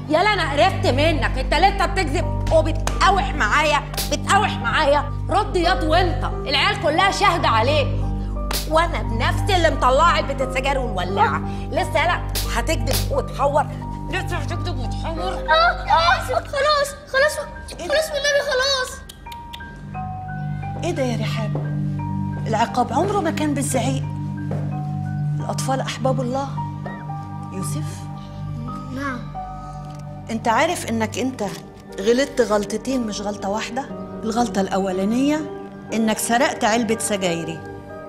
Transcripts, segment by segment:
يلا انا قرفت منك انت لسه بتكذب وبتقاوح معايا بتقاوح معايا رد ياض وانت العيال كلها شاهده عليك وانا بنفسي اللي مطلعه علبه السجاير والولاعه لسه يلا هتكذب وتحور لسه هتكذب وتحور اه اه خلاص خلاص خلاص والنبي خلاص ايه ده يا رحاب العقاب عمره ما كان بالزعيق الاطفال احباب الله يوسف نعم انت عارف انك انت غلطت غلطتين مش غلطه واحده الغلطه الاولانيه انك سرقت علبه سجايري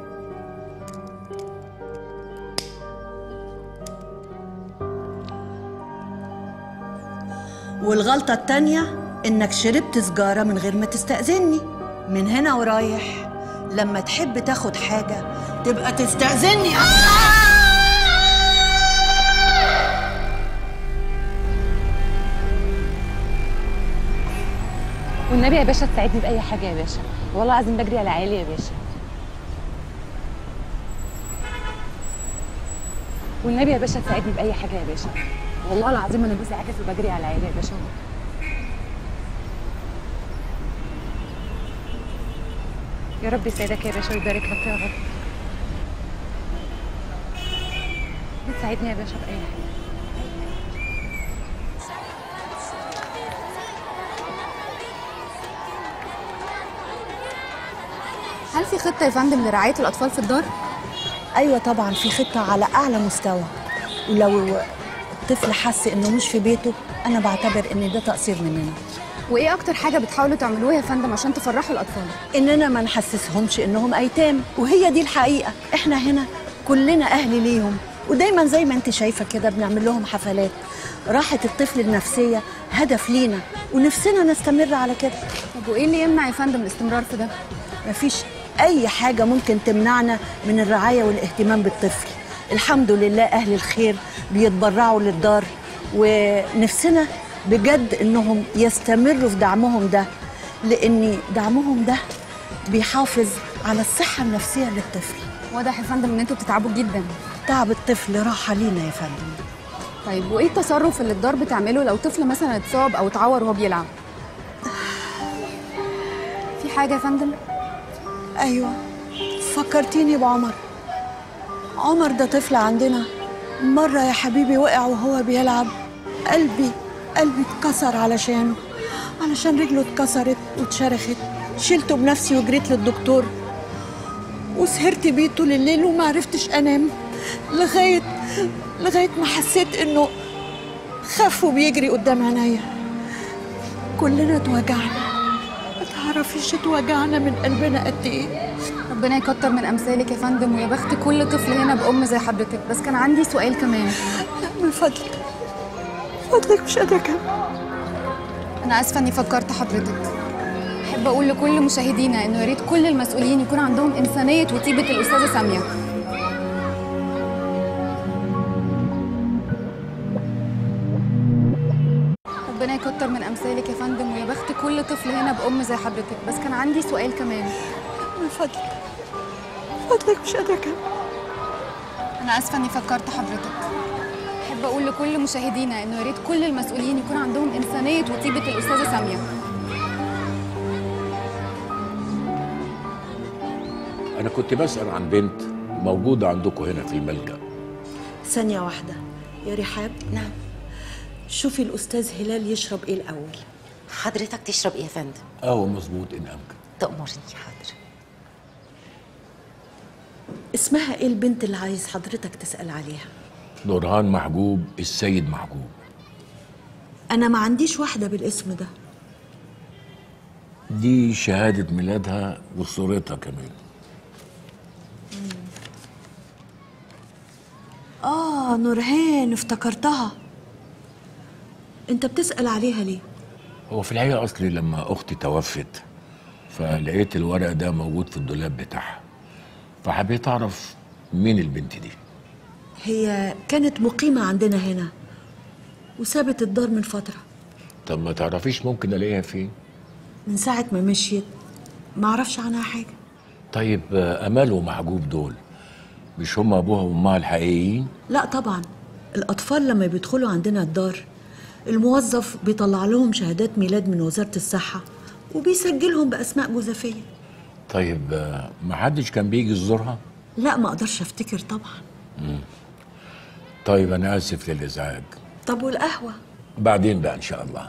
والغلطه التانيه انك شربت سجاره من غير ما تستاذني من هنا ورايح لما تحب تاخد حاجه تبقى تستاذني والنبي يا باشا تساعدني باي حاجه يا باشا والله العظيم بجري على عيالي يا باشا والنبي يا باشا تساعدني باي حاجه يا باشا والله العظيم انا جوزي عاكس وبجري على عيالي يا باشا يا رب يسعدك يا باشا ويبارك لك يا رب بتساعدني يا باشا باي حاجه هل في خطة يا فندم لرعاية الأطفال في الدار؟ ايوه طبعا في خطه على اعلى مستوى ولو الطفل حس انه مش في بيته انا بعتبر ان ده تقصير مننا وإيه أكتر حاجة بتحاولوا تعملوها يا فندم عشان تفرحوا الأطفال؟ اننا ما نحسسهمش انهم ايتام وهي دي الحقيقه احنا هنا كلنا اهل ليهم ودايما زي ما انت شايفه كده بنعمل لهم حفلات راحه الطفل النفسيه هدف لينا ونفسنا نستمر على كده طب وإيه اللي يمنع يا فندم الاستمرار في ده؟ مفيش اي حاجه ممكن تمنعنا من الرعايه والاهتمام بالطفل الحمد لله اهل الخير بيتبرعوا للدار ونفسنا بجد انهم يستمروا في دعمهم ده لان دعمهم ده بيحافظ على الصحه النفسيه للطفل واضح يا فندم إن أنتوا بتتعبوا جدا تعب الطفل راحه لينا يا فندم طيب وإيه التصرف اللي الدار بتعمله لو طفل مثلا اتصاب أو اتعور وهو بيلعب؟ في حاجة يا فندم؟ ايوه فكرتيني بعمر عمر ده طفل عندنا مره يا حبيبي وقع وهو بيلعب قلبي قلبي اتكسر علشانه علشان رجله اتكسرت واتشرخت شلته بنفسي وجريت للدكتور وسهرت بيه طول الليل وما عرفتش انام لغايه لغايه ما حسيت انه خف وبيجري قدام عينيا كلنا اتوجعنا ما تعرفيش اتوجعنا من قلبنا قد ايه ربنا يكتر من أمثالك يا فندم ويا بخت كل طفل هنا بأم زي حضرتك بس كان عندي سؤال كمان لا من فضلك فضلك مش قادره اكمل أنا آسفة إني فكرت حضرتك أحب أقول لكل مشاهدينا إنه يا ريت كل المسؤولين يكون عندهم إنسانية وطيبة الأستاذة سامية ربنا يكتر من أمثالك يا فندم ويا بخت كل طفل هنا بأم زي حضرتك بس كان عندي سؤال كمان من فضلك فضلك مش قادره اكمل أنا آسفة إني فكرت حضرتك أحب أقول لكل مشاهدينا إنه يا ريت كل المسؤولين يكون عندهم إنسانية وطيبة الأستاذة سامية أنا كنت بسأل عن بنت موجودة عندكم هنا في الملجأ ثانيه واحده يا رحاب نعم شوفي الاستاذ هلال يشرب ايه الاول حضرتك تشرب ايه يا فندم أو مظبوط إن أمكن تأمرني حاضر اسمها ايه البنت اللي عايز حضرتك تسال عليها نورهان محجوب السيد محجوب انا ما عنديش واحده بالاسم ده دي شهادة ميلادها وصورتها كمان اه نورهان افتكرتها انت بتسال عليها ليه هو في الحقيقة أصلي لما أختي توفت فلقيت الورق ده موجود في الدولاب بتاعها فحبيت أعرف مين البنت دي هي كانت مقيمه عندنا هنا وسابت الدار من فتره طب ما تعرفيش ممكن ألاقيها فين من ساعه ما مشيت ما اعرفش عنها حاجه طيب آه، أمال ومحجوب دول مش هم أبوها وأمها الحقيقيين لا طبعا الأطفال لما بيدخلوا عندنا الدار الموظف بيطلع لهم شهادات ميلاد من وزارة الصحة وبيسجلهم بأسماء جوزفية طيب آه، ما حدش كان بيجي يزورها لا ما أقدرش أفتكر طبعا طيب انا اسف للازعاج طب والقهوة بعدين بقى ان شاء الله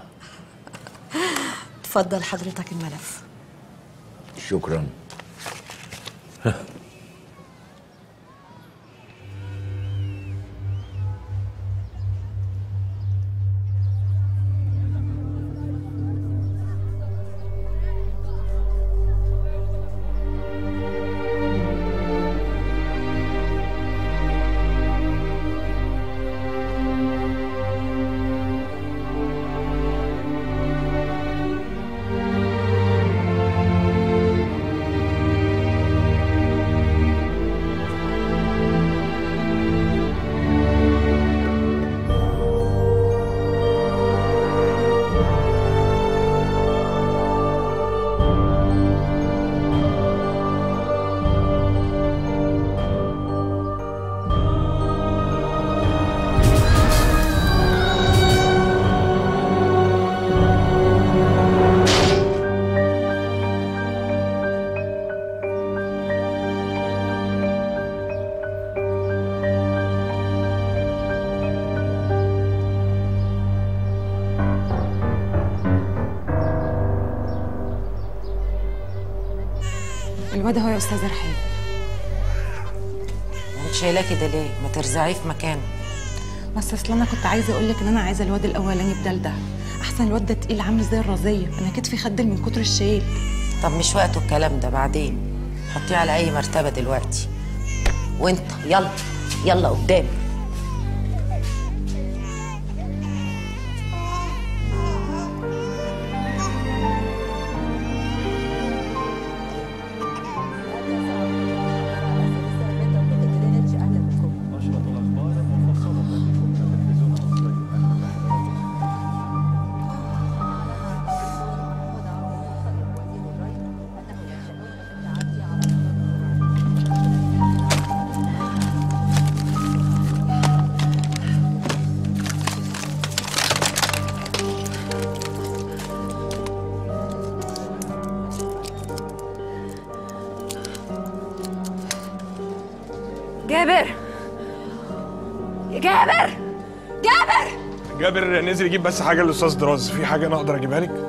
تفضل حضرتك الملف شكرا الواد هو يا استاذ رحاب انت شايلاه كده ليه ما ترزعيه في مكانه بس اصل انا كنت عايزه اقول لك ان انا عايزه الواد الاولاني بدل ده احسن الواد ده تقيل عامل زي الرزيه انا كتفي خدل من كتر الشيل طب مش وقته الكلام ده بعدين حطيه على اي مرتبه دلوقتي وانت يلا يلا قدام جابر جابر جابر جابر نزل يجيب بس حاجه للاستاذ دراز في حاجه انا اقدر اجيبها لك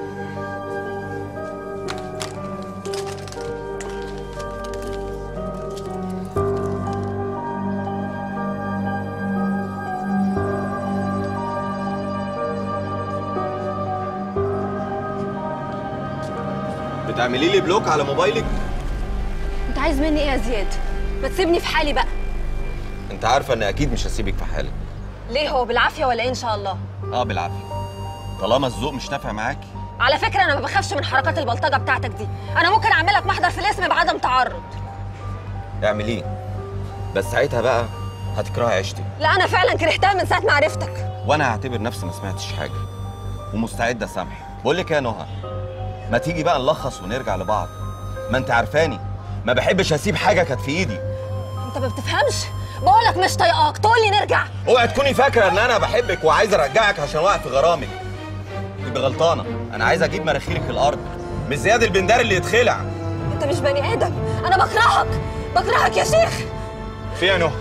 بتعملي لي بلوك على موبايلك انت عايز مني ايه يا زياد ما تسيبني في حالي بقى انت عارفه ان اكيد مش هسيبك في حالك ليه هو بالعافيه ولا ايه ان شاء الله اه بالعافيه طالما الذوق مش نافع معاكي على فكره انا ما بخافش من حركات البلطجه بتاعتك دي انا ممكن اعملك محضر في الاسم بعدم تعرض اعمليه بس ساعتها بقى هتكرهي عيشتك لا انا فعلا كرهتها من ساعه ما عرفتك وانا هعتبر نفسي ما سمعتش حاجه ومستعد اسامحك بقول لك إيه يا نهى ما تيجي بقى نلخص ونرجع لبعض ما انت عارفاني ما بحبش اسيب حاجه كانت في ايدي انت ما بتفهمش بقول لك مش طايقاك تقول لي نرجع اوعي تكوني فاكره ان انا بحبك وعايز ارجعك عشان واقع في غرامك تبقى غلطانه انا عايز اجيب مناخيرك الارض مش زياد البندار اللي يتخلع انت مش بني ادم انا بكرهك بكرهك يا شيخ في يا نهى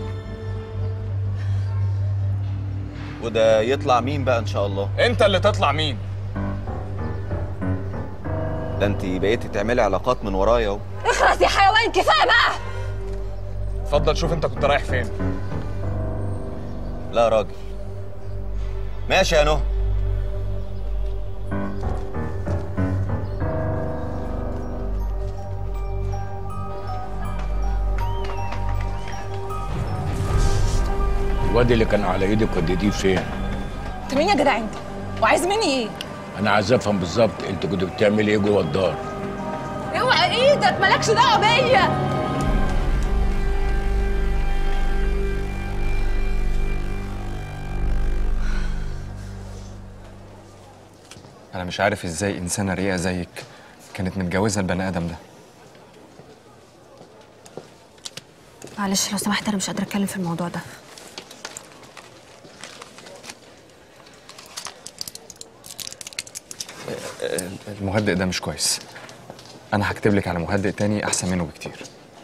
وده يطلع مين بقى ان شاء الله انت اللي تطلع مين ده انت بقيتي تعملي علاقات من ورايا اهو اخرس يا حيوان كفايه بقى اتفضل شوف انت كنت رايح فين لا يا راجل ماشي يا نهى الواد اللي كان على ايدك وديتيه فين انت مين يا جدع انت وعايز مني ايه انا عايز افهم بالظبط انت كنت بتعملي ايه جوه الدار اوعى ايدك مالكش دعوه بيا انا مش عارف ازاي انسانه رقيقه زيك كانت متجوزه البني ادم ده معلش لو سمحت انا مش قادره اتكلم في الموضوع ده المهدئ ده مش كويس انا هكتب لك على مهدئ تاني احسن منه بكتير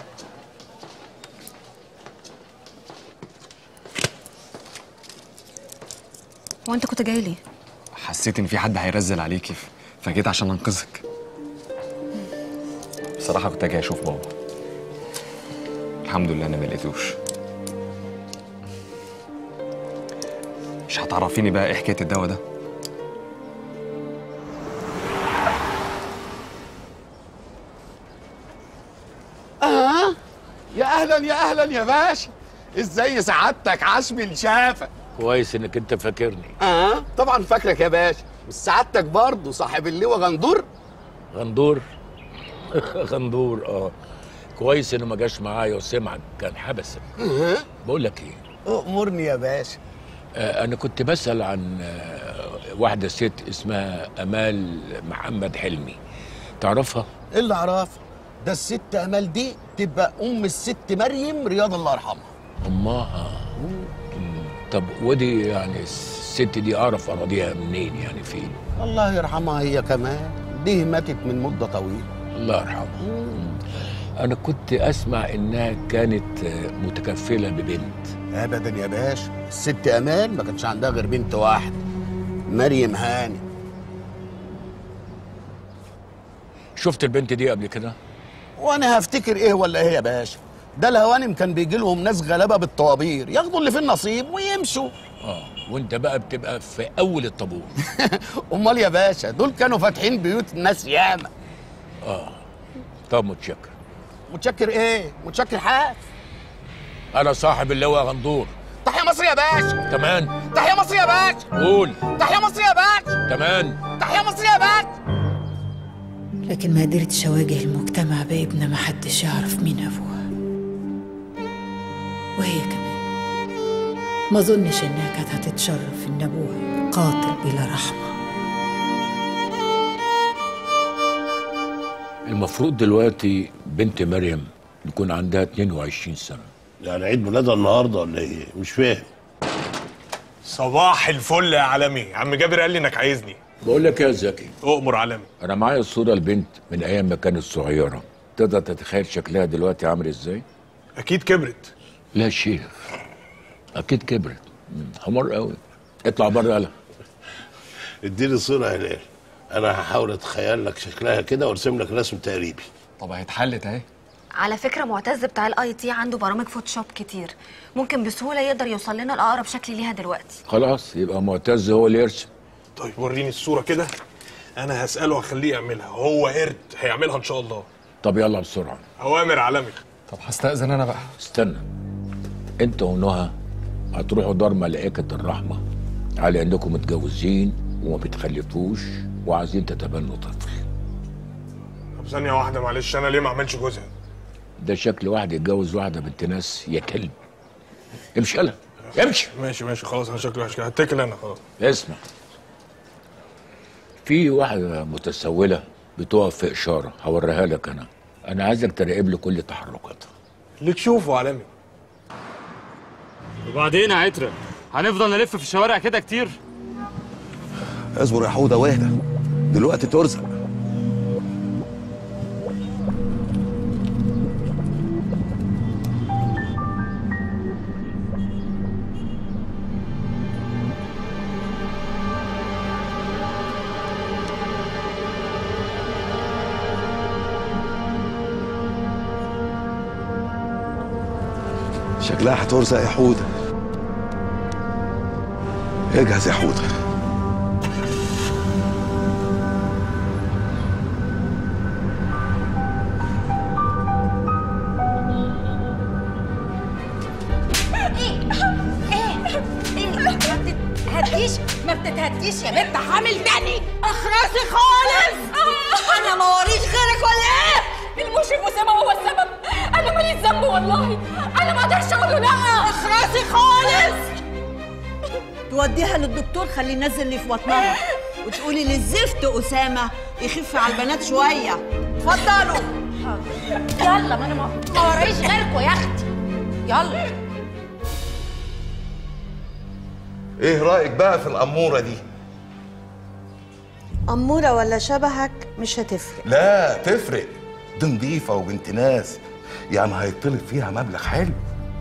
هو انت كنت جاي ليه حسيت ان في حد هيرزل عليكي ف- فجيت عشان انقذك بصراحه كنت جاي اشوف بابا الحمد لله انا ما لقيتوش مش هتعرفيني بقى ايه حكايه الدواء ده اه يا اهلا يا اهلا يا باشا ازاي سعادتك عشمي الشافه كويس انك انت فاكرني اه طبعا فاكرك يا باشا بس سعادتك برضه صاحب اللواء غندور غندور غندور اه كويس انه ما جاش معايا وسمعك كان حبسك اه بقول لك ايه امرني يا باشا آه انا كنت بسال عن آه واحده ست اسمها امال محمد حلمي تعرفها ايه اللي اعرفه ده الست امال دي تبقى ام الست مريم رياض الله يرحمها امها مم. طب ودي يعني الست دي اعرف اراضيها منين يعني فين الله يرحمها هي كمان دي ماتت من مده طويله الله يرحمها انا كنت اسمع انها كانت آه، متكفله ببنت ابدا يا باشا الست امال ما كانش عندها غير بنت واحده مريم هاني شفت البنت دي قبل كده وانا هفتكر ايه ولا ايه يا باشا ده الهوانم كان بيجي لهم ناس غلابه بالطوابير ياخدوا اللي في النصيب ويمشوا اه وانت بقى بتبقى في اول الطابور امال يا باشا دول كانوا فاتحين بيوت ناس ياما اه طب متشكر متشكر ايه متشكر حاف انا صاحب اللواء غندور تحيا مصر يا باشا كمان تحيا مصر يا باشا قول تحيا مصر يا باشا كمان تحيا مصر يا باشا لكن ما قدرتش أواجه المجتمع بابنة ما حدش يعرف مين أبوها وهي كمان ما ظنش إنها كانت هتتشرف إن أبوها قاتل بلا رحمة المفروض دلوقتي بنت مريم يكون عندها 22 سنه يعني عيد ميلادها النهارده ولا ايه؟ مش فاهم صباح الفل يا عالمي عم جابر قال لي انك عايزني بقول لك يا زكي اؤمر عالمي انا معايا صوره البنت من ايام ما كانت صغيره تقدر تتخيل شكلها دلوقتي عامل ازاي اكيد كبرت لا يا شيخ اكيد كبرت مم، حمار قوي اطلع بره يلا اديني صورة يا هلال انا هحاول اتخيل لك شكلها كده وارسم لك رسم تقريبي طب هيتحلت اهي على فكره معتز بتاع الاي تي عنده برامج فوتوشوب كتير ممكن بسهوله يقدر يوصل لنا لاقرب شكل ليها دلوقتي خلاص يبقى معتز هو اللي يرسم طيب وريني الصوره كده انا هساله واخليه يعملها هو قرد هيعملها ان شاء الله طب يلا بسرعه اوامر عالمي طب هستأذن انا بقى استنى انت ونهى هتروحوا دار ملائكة الرحمة على انكم متجوزين وما بتخلفوش وعايزين تتبنوا طفل طب ثانيه واحده معلش انا ليه ما اعملش جوزها ده شكل واحد يتجوز واحدة بنت ناس يا كلب امشي يلا امشي ماشي ماشي خلاص انا شكلي وحش كده هتكل انا خلاص اسمع في واحدة متسولة بتقف في إشارة هوريها لك أنا أنا عايزك تراقب لي كل تحركاتها اللي تشوفه عالمي وبعدين يا عترة هنفضل نلف في الشوارع كده كتير اصبر يا حوده واهدى دلوقتي ترزق شكلها هترزق يا حوده اجهز يا حوده ما بتتهديش ما بتتهديش يا بنت حامل تاني اخرسي خالص انا ما وريش غيرك ولا ايه المشرف اسامه هو السبب انا ماليش ذنب والله انا ما اقدرش اقول له لا اخرسي خالص توديها للدكتور خليه ينزل لي في بطنها وتقولي للزفت اسامه يخف على البنات شويه اتفضلوا يلا ما انا ما ما وريش غيركوا يا اختي يلا ايه رايك بقى في الاموره دي أمورة ولا شبهك مش هتفرق لا تفرق دي نضيفة وبنت ناس يعني هيطلب فيها مبلغ حلو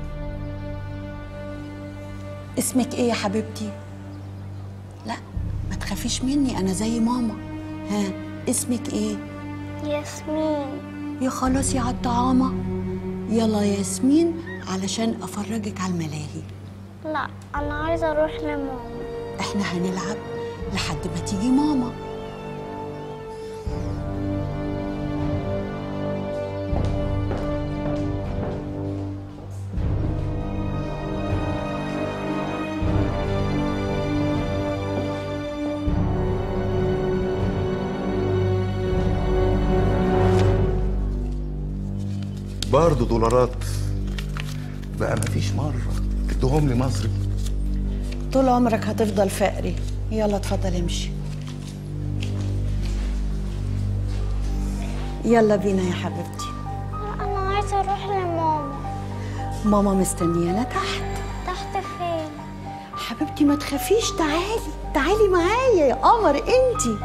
اسمك ايه يا حبيبتي؟ لا ما تخافيش مني أنا زي ماما ها اسمك ايه؟ ياسمين يا خلاص يا عالطعامة يلا يا ياسمين علشان أفرجك على الملاهي لا انا عايزه اروح لماما احنا هنلعب لحد ما تيجي ماما برضه دولارات بقى مفيش مرة ادوهم لي مصري طول عمرك هتفضل فقري يلا اتفضل امشي يلا بينا يا حبيبتي انا عايزه اروح لماما ماما مستنيانا تحت تحت فين حبيبتي ما تخافيش تعالي تعالي معايا يا قمر انتي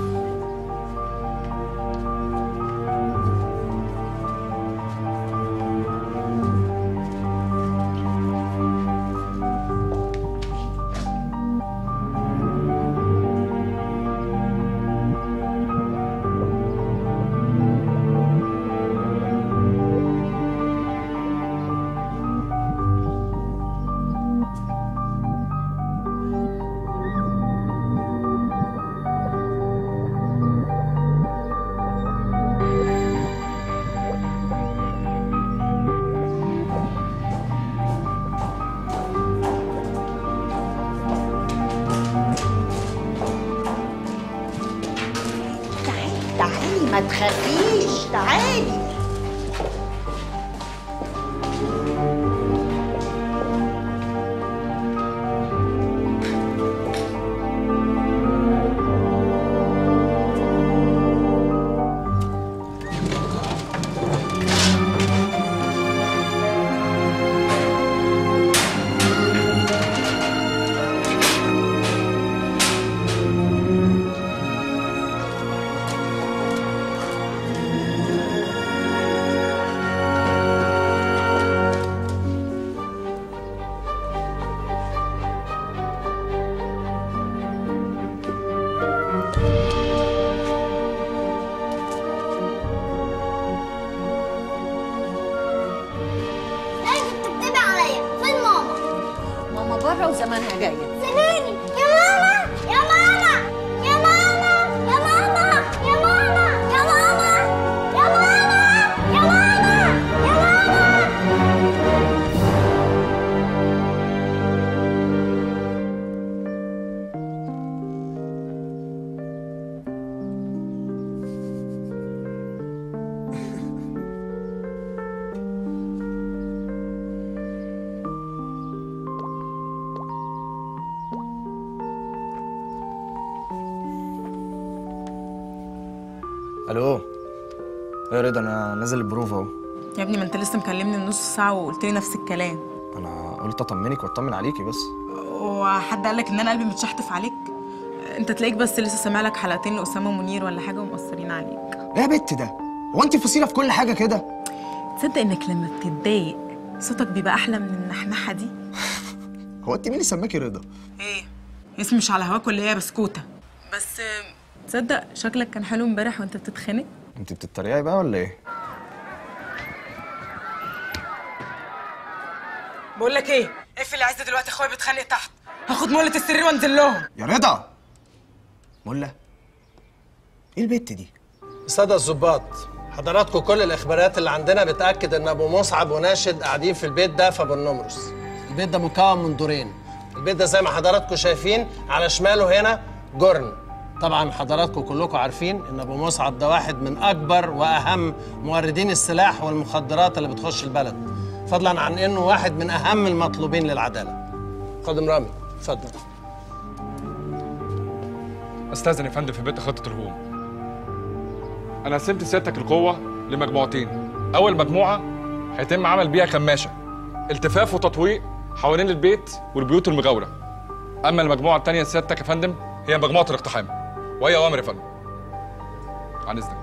تعالي تعالي ما تخافيش تعالي ايه بتكتبي عليا فين ماما ماما بره وزمانها جايه سيبيني يا ماما يا ماما يا ماما يا ماما يا ماما يا ماما يا ماما يا ماما يا الو يا رضا انا نازل البروفا اهو يا ابني ما انت لسه مكلمني من نص ساعه وقلت لي نفس الكلام انا قلت اطمنك واطمن عليكي بس وحد قال لك ان انا قلبي متشحتف عليك انت تلاقيك بس لسه سامع لك حلقتين لاسامه منير ولا حاجه ومقصرين عليك ايه يا بت ده هو انت فصيله في كل حاجه كده تصدق انك لما بتتضايق صوتك بيبقى احلى من النحنحه دي هو انت مين اللي سماكي رضا ايه اسمي مش على هواك ولا هي بسكوته بس تصدق شكلك كان حلو امبارح وانت بتتخانق انت بتتريقي بقى ولا ايه بقول لك ايه اقفل عايزه دلوقتي اخويا بيتخانق تحت هاخد مولة السرير وانزل لهم يا رضا ملا ايه البت دي السادة الظباط حضراتكم كل الإخبارات اللي عندنا بتأكد إن أبو مصعب وناشد قاعدين في البيت ده في أبو النمرس البيت ده مكون من دورين البيت ده زي ما حضراتكم شايفين على شماله هنا جرن طبعا حضراتكم كلكم عارفين ان ابو مصعب ده واحد من اكبر واهم موردين السلاح والمخدرات اللي بتخش البلد فضلا عن انه واحد من اهم المطلوبين للعداله خادم رامي اتفضل استاذن يا فندم في بيت خطه الهجوم انا قسمت سيادتك القوه لمجموعتين اول مجموعه هيتم عمل بيها كماشه التفاف وتطويق حوالين البيت والبيوت المجاوره اما المجموعه الثانيه سيادتك يا فندم هي مجموعه الاقتحام واي اوامر يا فندم عن اذنك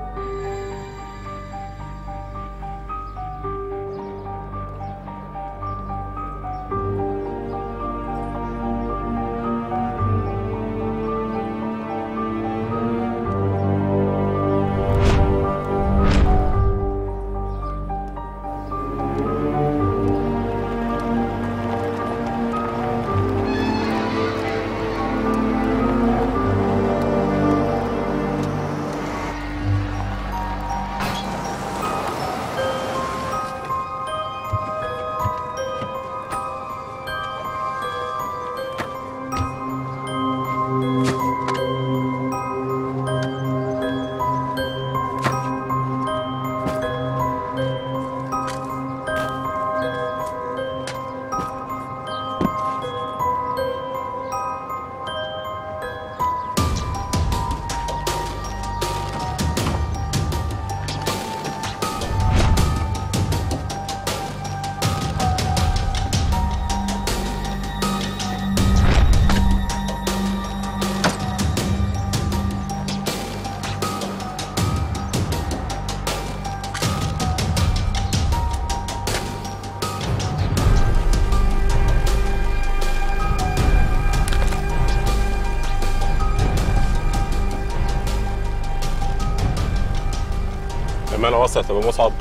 الأمانة وصلت يا أبو مصعب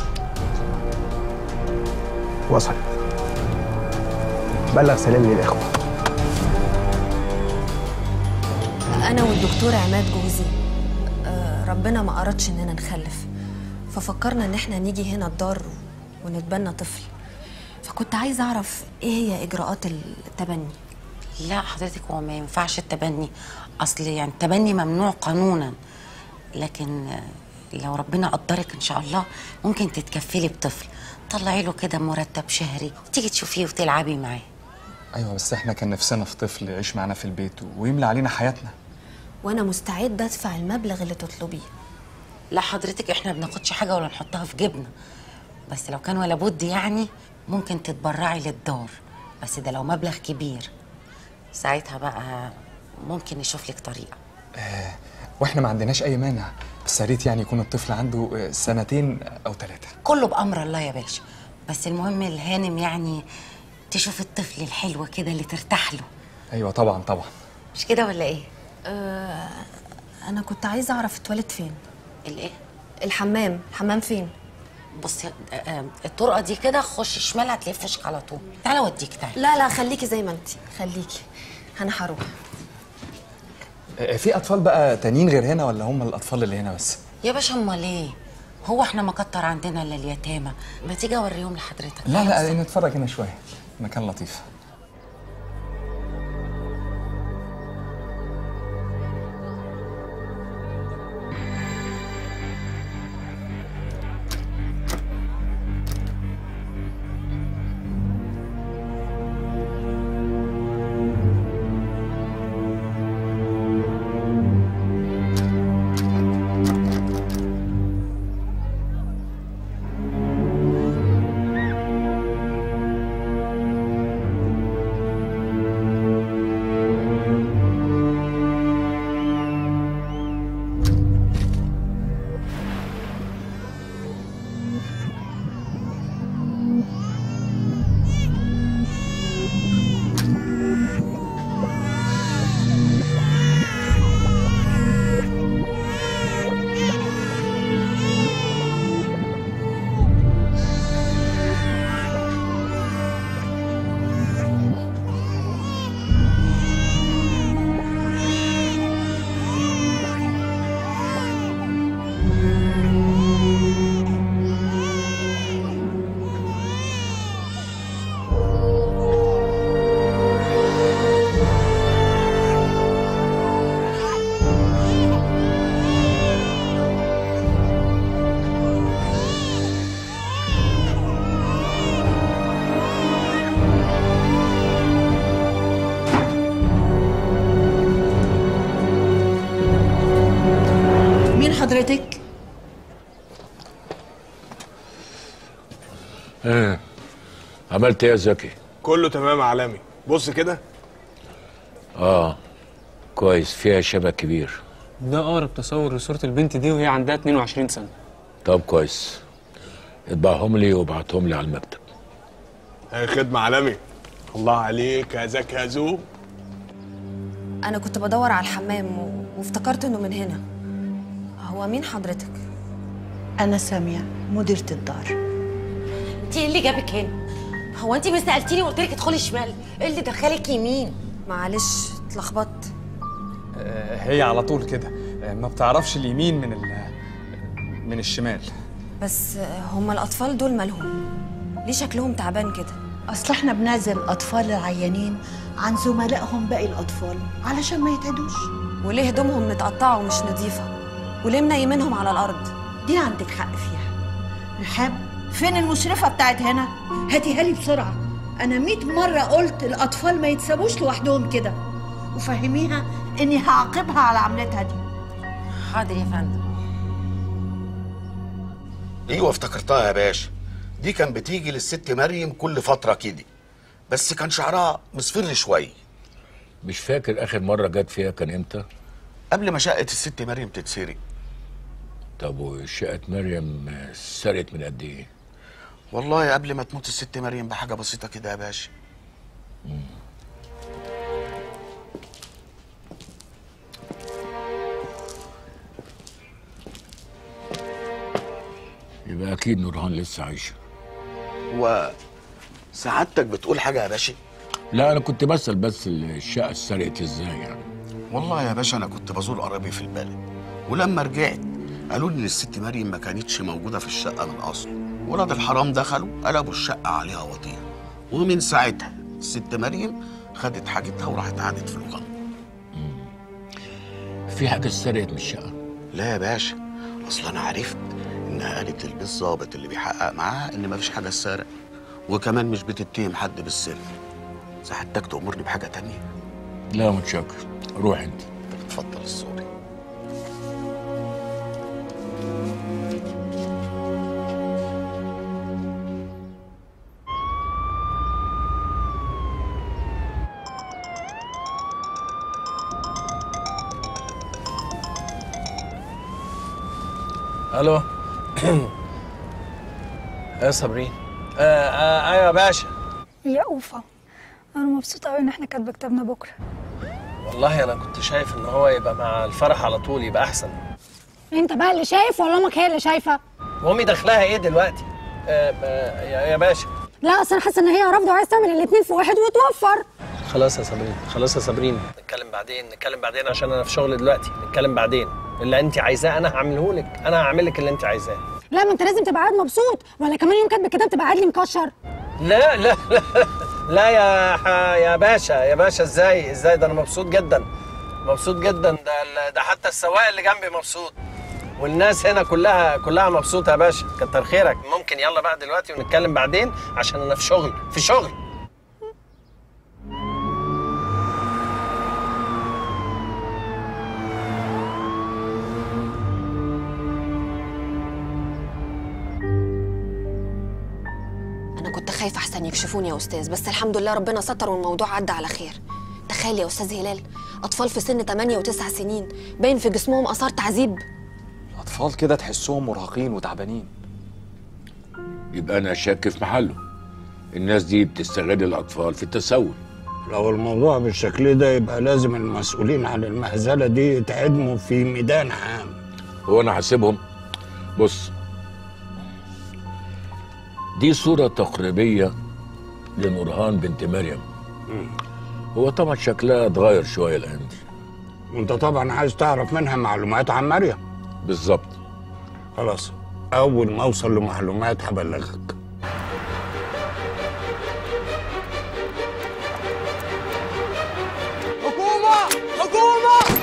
وصل بلغ سلامي للإخوة انا والدكتور عماد جوزي آه، ربنا ما أردش اننا نخلف ففكرنا ان احنا نيجي هنا الدار ونتبنى طفل فكنت عايزه اعرف ايه هي اجراءات التبني لا حضرتك هو ما ينفعش التبني اصل يعني التبني ممنوع قانونا لكن آه، لو ربنا قدرك ان شاء الله ممكن تتكفلي بطفل طلعي له كده مرتب شهري وتيجي تشوفيه وتلعبي معاه ايوه بس احنا كان نفسنا في طفل يعيش معانا في البيت ويملى علينا حياتنا وانا مستعده ادفع المبلغ اللي تطلبيه لا حضرتك احنا ما بناخدش حاجه ولا نحطها في جيبنا بس لو كان ولا بد يعني ممكن تتبرعي للدار بس ده لو مبلغ كبير ساعتها بقى ممكن نشوف لك طريقه آه واحنا ما عندناش اي مانع بس يا ريت يعني يكون الطفل عنده آه، سنتين او ثلاثه كله بامر الله يا باشا بس المهم الهانم يعني تشوف الطفل الحلو كده اللي ترتاح له ايوه طبعا طبعا مش كده ولا ايه آه انا كنت عايزه اعرف اتولد فين الايه الحمام الحمام فين بصي آه، آه، الطرقه دي كده خش شمال هتلاقيه في وشك على طول تعالى اوديك تعالى لا لا خليكي زي ما انت خليكي انا هروح آه، في اطفال بقى تانيين غير هنا ولا هم الاطفال اللي هنا بس يا باشا امال ايه هو احنا ما كتر عندنا الا اليتامى ما تيجي اوريهم لحضرتك لا لا نتفرج هنا شويه مكان لطيف مين حضرتك؟ ايه عملت ايه يا زكي كله تمام عالمي بص كده اه كويس فيها شبه كبير ده اقرب تصور لصوره البنت دي وهي عندها 22 سنه طب كويس اطبعهم لي وابعتهم لي على المكتب هي خدمة عالمي الله عليك يا زكي يا زو انا كنت بدور على الحمام و... وافتكرت انه من هنا هو مين حضرتك انا ساميه مديره الدار انت ايه اللي جابك هنا هو انت ما سالتيني وقلت لك ادخلي شمال ايه اللي دخلك يمين معلش اتلخبطت آه، هي على طول كده آه، ما بتعرفش اليمين من ال من الشمال بس هما الاطفال دول مالهم ليه شكلهم تعبان كده اصل احنا بنعزل الاطفال العيانين عن زملائهم باقي الاطفال علشان ما يتعدوش وليه هدومهم متقطعه ومش نظيفه وليه منيمينهم على الارض دي عندك حق فيها رحاب فين المشرفه بتاعت هنا هاتيها لي بسرعه انا مئة مره قلت الاطفال ما يتسابوش لوحدهم كده وفهميها اني هعاقبها على عملتها دي حاضر يا فندم ايوه افتكرتها يا باشا دي كان بتيجي للست مريم كل فتره كده بس كان شعرها مصفر شويه مش فاكر اخر مره جت فيها كان امتى قبل ما شقه الست مريم تتسرق طب وشقه مريم سرقت من قد ايه والله قبل ما تموت الست مريم بحاجه بسيطه كده يا باشا يبقى اكيد نورهان لسه عايشه هو سعادتك بتقول حاجه يا باشا لا انا كنت بسال بس الشقه اتسرقت ازاي يعني والله يا باشا انا كنت بزور قرايبي في البلد ولما رجعت قالوا لي ان الست مريم ما كانتش موجوده في الشقه من اصل ولاد الحرام دخلوا قلبوا الشقه عليها وطير ومن ساعتها الست مريم خدت حاجتها وراحت قعدت في الغم في حاجه اتسرقت من الشقه لا يا باشا اصل انا عرفت انها قالت للبيت الظابط اللي بيحقق معاها ان مفيش حاجه اتسرق وكمان مش بتتهم حد بالسر سعادتك تأمرني بحاجه تانية لا متشكر روح انت اتفضل السوري الو يا صابرين آه آه ايوه يا باشا يا اوفا انا مبسوطه قوي ان احنا كاتبه كتابنا بكره والله انا كنت شايف ان هو يبقى مع الفرح على طول يبقى احسن انت بقى اللي شايف ولا امك هي اللي شايفه وامي دخلها ايه دلوقتي آه آه يا يا باشا لا اصل انا حاسه ان هي رافضه وعايزه تعمل الاثنين في واحد وتوفر خلاص يا صابرين خلاص يا صابرين نتكلم بعدين نتكلم بعدين عشان انا في شغل دلوقتي نتكلم بعدين اللي انت عايزاه انا هعمله لك انا هعمل لك اللي انت عايزاه لا ما انت لازم تبقى قاعد مبسوط ولا كمان يوم كاتب الكتاب تبقى قاعد لي مكشر لا لا لا لا يا ح- يا باشا يا باشا ازاي ازاي ده انا مبسوط جدا مبسوط جدا ده ده حتى السواق اللي جنبي مبسوط والناس هنا كلها كلها مبسوطه يا باشا كتر خيرك ممكن يلا بقى دلوقتي ونتكلم بعدين عشان انا في شغل في شغل انا كنت خايفه احسن يكشفوني يا استاذ بس الحمد لله ربنا ستر والموضوع عدى على خير تخيل يا استاذ هلال اطفال في سن 8 و9 سنين باين في جسمهم اثار تعذيب اطفال كده تحسهم مرهقين وتعبانين يبقى انا شاك في محله الناس دي بتستغل الاطفال في التسول لو الموضوع بالشكل ده يبقى لازم المسؤولين عن المهزله دي يتعدموا في ميدان عام هو انا حاسبهم بص دي صورة تقريبية لنورهان بنت مريم هو طبعا شكلها اتغير شوية الأيام دي وانت طبعا عايز تعرف منها معلومات عن مريم بالظبط خلاص اول ما اوصل لمعلومات هبلغك حكومة حكومة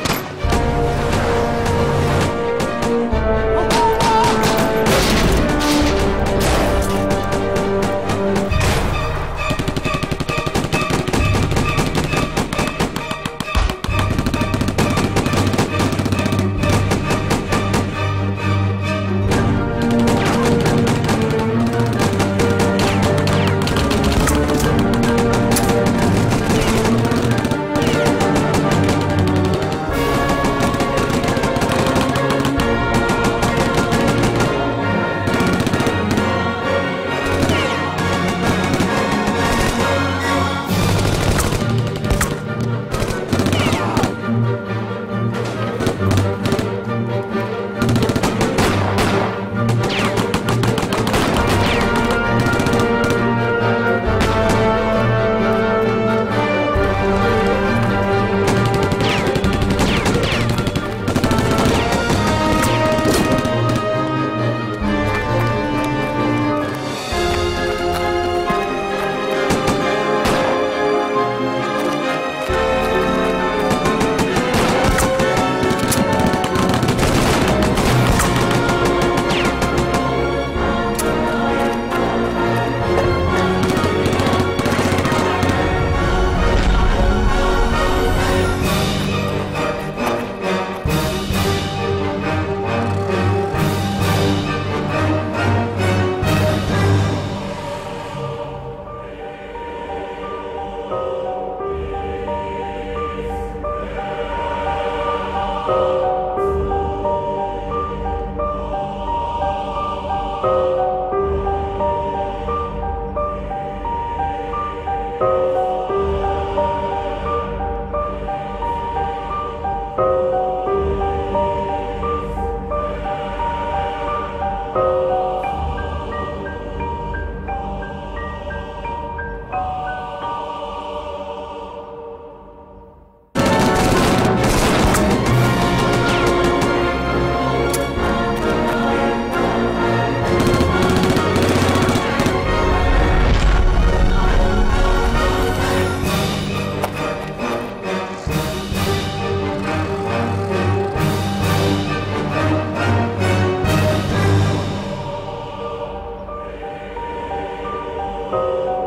يا